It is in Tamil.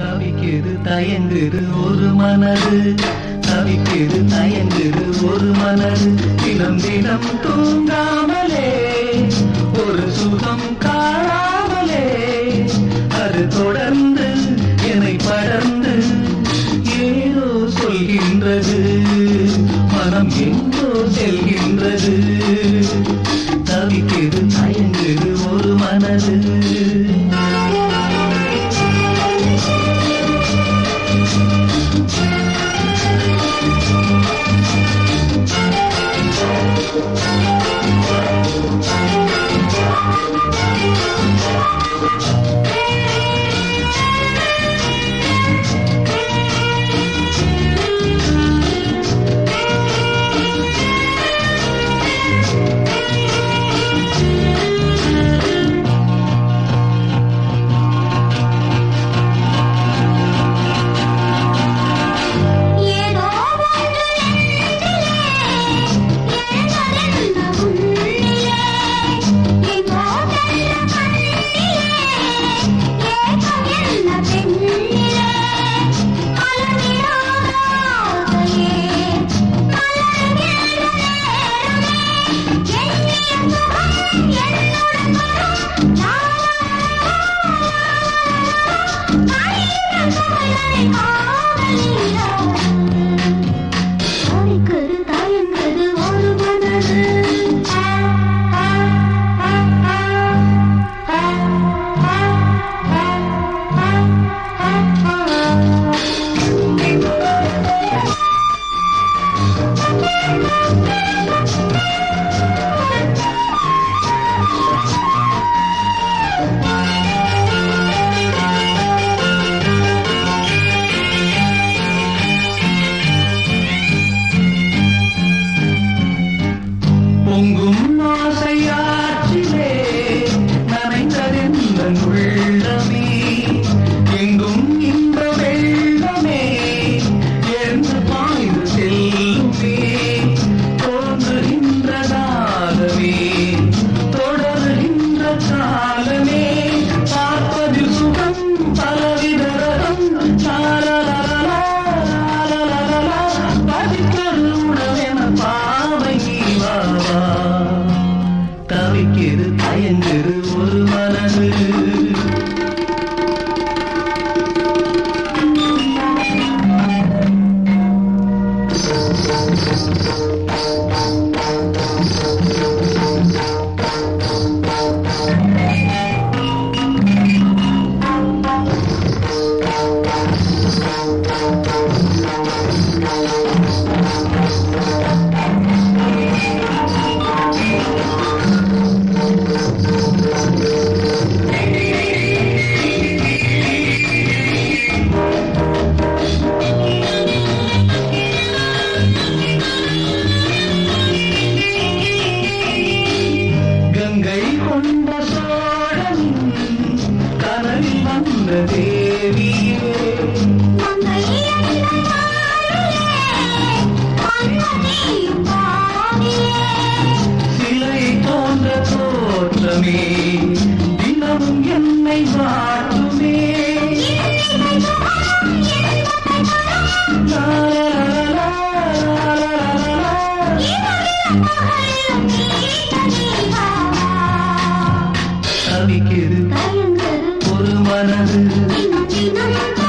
தவிக்குது தயங்குது ஒரு மனது தவிக்குது தயங்குது ஒரு மனது தினம் தினம் தூங்காமலே ஒரு சுகம் காணாமலே அது தொடர்ந்து என்னை படர்ந்து ஏதோ சொல்கின்றது மனம் எங்கோ செல்கின்றது தவிக்குது தயங்குது ஒரு மனது ஏதோ ஒன்று நெஞ்சிலே எழுந்ததென்ன உள்ளிலே எங்கோ கண்ட கண்ணிலே ஏக்கம் என்ன பெண்ணிலே மலர்ந்திடாத ஆசையே மலர்கின்ற நேரமே எண்ணிய சுகம் என்னுடன் வரும் லா, தவிக்குது தயங்குது ஒரு மனது பொங்கும் ஆசையாற்றிலே நனைந்ததெந்த உள்ளமே எங்கும் இந்த வெள்ளமே என்று பாய்ந்து செல்லுமே தோன்றுகின்ற நாதமே தொடர்கின்ற காலமே பார்ப்பதில் சுகம் பலவித ரகம் லாலலலலா, லாலலலலா, பதிக்கொரு உணவென பாவை நீவாவா தவிக்குது தயங்குது ஒரு மனது கங்கை கொண்ட சோழன் கனவில் வந்த தேவியே மங்கை என்ற நாளிலே மன்மதியும் பாவியே சிலை போன்ற தோற்றமே தினமும் என்னை வாட்டுமே இன்னிசை சுகம் என்பதை தரும் லாலலலலா, லாலலலலா. இரவிலும் பகலிலும் நீண்ட நீவாவா தவிக்குது தயங்குது ஒரு மனது தினம் தினம்